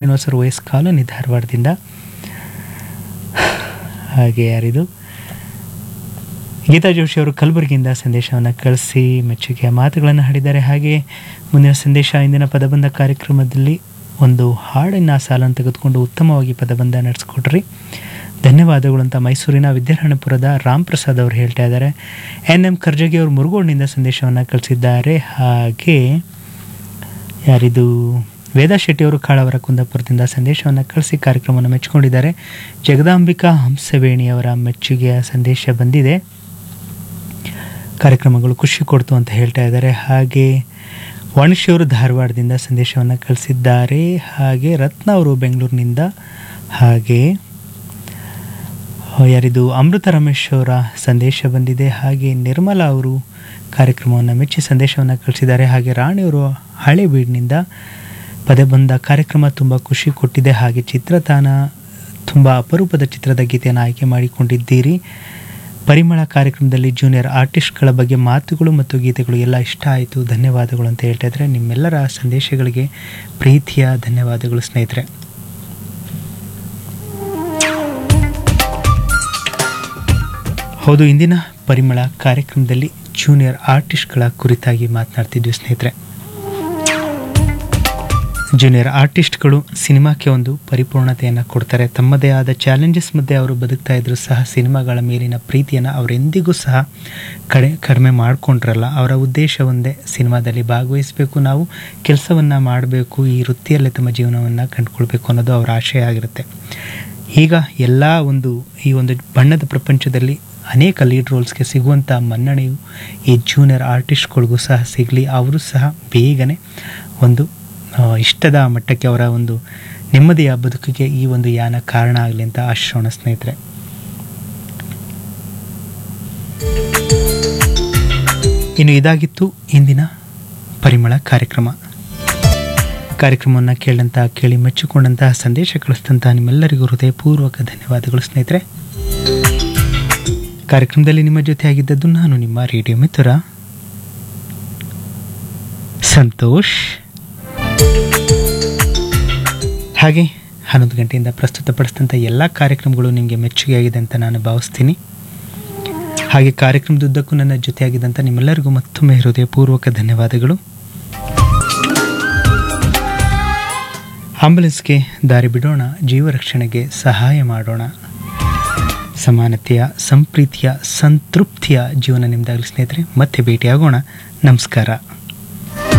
ಶ್ರೀನಿವಾಸರು ವಯಸ್ ಕಾಲೋನಿ ಧಾರವಾಡದಿಂದ ಹಾಗೆ ಯಾರಿದು ಗೀತಾ ಜೋಶಿ ಅವರು ಕಲಬುರಗಿಯಿಂದ ಸಂದೇಶವನ್ನು ಕಳಿಸಿ ಮೆಚ್ಚುಗೆಯ ಮಾತುಗಳನ್ನು ಹಾಡಿದ್ದಾರೆ ಹಾಗೆ ಮುಂದಿನ ಸಂದೇಶ ಇಂದಿನ ಪದಬಂಧ ಕಾರ್ಯಕ್ರಮದಲ್ಲಿ ಒಂದು ಹಾಡಿನ ಸಾಲನ್ನು ತೆಗೆದುಕೊಂಡು ಉತ್ತಮವಾಗಿ ಪದಬಂಧ ನಡೆಸ್ಕೊಟ್ರಿ ಧನ್ಯವಾದಗಳು ಅಂತ ಮೈಸೂರಿನ ವಿದ್ಯಾರಣ್ಯಪುರದ ರಾಮ್ ಪ್ರಸಾದ್ ಅವರು ಹೇಳ್ತಾ ಇದ್ದಾರೆ ಎನ್ ಎಂ ಖರ್ಜಗಿ ಅವರು ಮುರುಗೋಡ್ನಿಂದ ಸಂದೇಶವನ್ನು ಕಳಿಸಿದ್ದಾರೆ ಹಾಗೆ ಯಾರಿದು ವೇದಾ ಶೆಟ್ಟಿ ಅವರು ಕಾಳವರ ಕುಂದಾಪುರದಿಂದ ಸಂದೇಶವನ್ನು ಕಳಿಸಿ ಕಾರ್ಯಕ್ರಮವನ್ನು ಮೆಚ್ಚಿಕೊಂಡಿದ್ದಾರೆ ಜಗದಾಂಬಿಕಾ ಹಂಸವೇಣಿಯವರ ಮೆಚ್ಚುಗೆಯ ಸಂದೇಶ ಬಂದಿದೆ ಕಾರ್ಯಕ್ರಮಗಳು ಖುಷಿ ಕೊಡ್ತು ಅಂತ ಹೇಳ್ತಾ ಇದ್ದಾರೆ ಹಾಗೆ ವಾಣಿಶ್ಯವರು ಧಾರವಾಡದಿಂದ ಸಂದೇಶವನ್ನು ಕಳಿಸಿದ್ದಾರೆ ಹಾಗೆ ರತ್ನ ಅವರು ಬೆಂಗಳೂರಿನಿಂದ ಹಾಗೆ ಯಾರಿದು ಅಮೃತ ರಮೇಶ್ ಅವರ ಸಂದೇಶ ಬಂದಿದೆ ಹಾಗೆ ನಿರ್ಮಲಾ ಅವರು ಕಾರ್ಯಕ್ರಮವನ್ನು ಮೆಚ್ಚಿ ಸಂದೇಶವನ್ನು ಕಳಿಸಿದ್ದಾರೆ ಹಾಗೆ ರಾಣಿಯವರು ಹಳೇಬೀಡಿನಿಂದ ಪದೇ ಬಂದ ಕಾರ್ಯಕ್ರಮ ತುಂಬ ಖುಷಿ ಕೊಟ್ಟಿದೆ ಹಾಗೆ ಚಿತ್ರತಾನ ತುಂಬ ಅಪರೂಪದ ಚಿತ್ರದ ಗೀತೆಯನ್ನು ಆಯ್ಕೆ ಮಾಡಿಕೊಂಡಿದ್ದೀರಿ ಪರಿಮಳ ಕಾರ್ಯಕ್ರಮದಲ್ಲಿ ಜೂನಿಯರ್ ಆರ್ಟಿಸ್ಟ್ಗಳ ಬಗ್ಗೆ ಮಾತುಗಳು ಮತ್ತು ಗೀತೆಗಳು ಎಲ್ಲ ಇಷ್ಟ ಆಯಿತು ಧನ್ಯವಾದಗಳು ಅಂತ ಹೇಳ್ತಾ ಇದ್ದಾರೆ ನಿಮ್ಮೆಲ್ಲರ ಸಂದೇಶಗಳಿಗೆ ಪ್ರೀತಿಯ ಧನ್ಯವಾದಗಳು ಸ್ನೇಹಿತರೆ ಹೌದು ಇಂದಿನ ಪರಿಮಳ ಕಾರ್ಯಕ್ರಮದಲ್ಲಿ ಜೂನಿಯರ್ ಆರ್ಟಿಸ್ಟ್ಗಳ ಕುರಿತಾಗಿ ಮಾತನಾಡ್ತಿದ್ವಿ ಸ್ನೇಹಿತರೆ ಜೂನಿಯರ್ ಆರ್ಟಿಸ್ಟ್ಗಳು ಸಿನಿಮಾಕ್ಕೆ ಒಂದು ಪರಿಪೂರ್ಣತೆಯನ್ನು ಕೊಡ್ತಾರೆ ತಮ್ಮದೇ ಆದ ಚಾಲೆಂಜಸ್ ಮಧ್ಯೆ ಅವರು ಬದುಕ್ತಾ ಇದ್ರು ಸಹ ಸಿನಿಮಾಗಳ ಮೇಲಿನ ಪ್ರೀತಿಯನ್ನು ಅವರೆಂದಿಗೂ ಸಹ ಕಡೆ ಕಡಿಮೆ ಮಾಡಿಕೊಂಡ್ರಲ್ಲ ಅವರ ಉದ್ದೇಶ ಒಂದೇ ಸಿನಿಮಾದಲ್ಲಿ ಭಾಗವಹಿಸಬೇಕು ನಾವು ಕೆಲಸವನ್ನು ಮಾಡಬೇಕು ಈ ವೃತ್ತಿಯಲ್ಲೇ ತಮ್ಮ ಜೀವನವನ್ನು ಕಂಡುಕೊಳ್ಬೇಕು ಅನ್ನೋದು ಅವರ ಆಶಯ ಆಗಿರುತ್ತೆ ಈಗ ಎಲ್ಲ ಒಂದು ಈ ಒಂದು ಬಣ್ಣದ ಪ್ರಪಂಚದಲ್ಲಿ ಅನೇಕ ಲೀಡ್ ರೋಲ್ಸ್ಗೆ ಸಿಗುವಂಥ ಮನ್ನಣೆಯು ಈ ಜೂನಿಯರ್ ಆರ್ಟಿಸ್ಟ್ಗಳಿಗೂ ಸಹ ಸಿಗಲಿ ಅವರು ಸಹ ಬೇಗನೆ ಒಂದು ಇಷ್ಟದ ಮಟ್ಟಕ್ಕೆ ಅವರ ಒಂದು ನೆಮ್ಮದಿಯ ಬದುಕಿಗೆ ಈ ಒಂದು ಯಾನ ಕಾರಣ ಆಗಲಿ ಅಂತ ಆಶೋಣ ಸ್ನೇಹಿತರೆ ಇನ್ನು ಇದಾಗಿತ್ತು ಇಂದಿನ ಪರಿಮಳ ಕಾರ್ಯಕ್ರಮ ಕಾರ್ಯಕ್ರಮವನ್ನು ಕೇಳಿದಂಥ ಕೇಳಿ ಮೆಚ್ಚಿಕೊಂಡಂತಹ ಸಂದೇಶ ಕಳಿಸಿದಂತಹ ನಿಮ್ಮೆಲ್ಲರಿಗೂ ಹೃದಯಪೂರ್ವಕ ಧನ್ಯವಾದಗಳು ಸ್ನೇಹಿತರೆ ಕಾರ್ಯಕ್ರಮದಲ್ಲಿ ನಿಮ್ಮ ಜೊತೆ ಆಗಿದ್ದದ್ದು ನಾನು ನಿಮ್ಮ ರೇಡಿಯೋ ಮಿತ್ರ ಸಂತೋಷ್ ಹಾಗೆ ಹನ್ನೊಂದು ಗಂಟೆಯಿಂದ ಪ್ರಸ್ತುತಪಡಿಸಿದಂಥ ಎಲ್ಲ ಕಾರ್ಯಕ್ರಮಗಳು ನಿಮಗೆ ಮೆಚ್ಚುಗೆಯಾಗಿದೆ ಅಂತ ನಾನು ಭಾವಿಸ್ತೀನಿ ಹಾಗೆ ಕಾರ್ಯಕ್ರಮದುದ್ದಕ್ಕೂ ನನ್ನ ಜೊತೆಯಾಗಿದ್ದಂಥ ನಿಮ್ಮೆಲ್ಲರಿಗೂ ಮತ್ತೊಮ್ಮೆ ಹೃದಯಪೂರ್ವಕ ಧನ್ಯವಾದಗಳು ಆಂಬುಲೆನ್ಸ್ಗೆ ದಾರಿ ಬಿಡೋಣ ಜೀವ ರಕ್ಷಣೆಗೆ ಸಹಾಯ ಮಾಡೋಣ ಸಮಾನತೆಯ ಸಂಪ್ರೀತಿಯ ಸಂತೃಪ್ತಿಯ ಜೀವನ ನಿಮ್ಮದಾಗಲಿ ಸ್ನೇಹಿತರೆ ಮತ್ತೆ ಭೇಟಿಯಾಗೋಣ ನಮಸ್ಕಾರ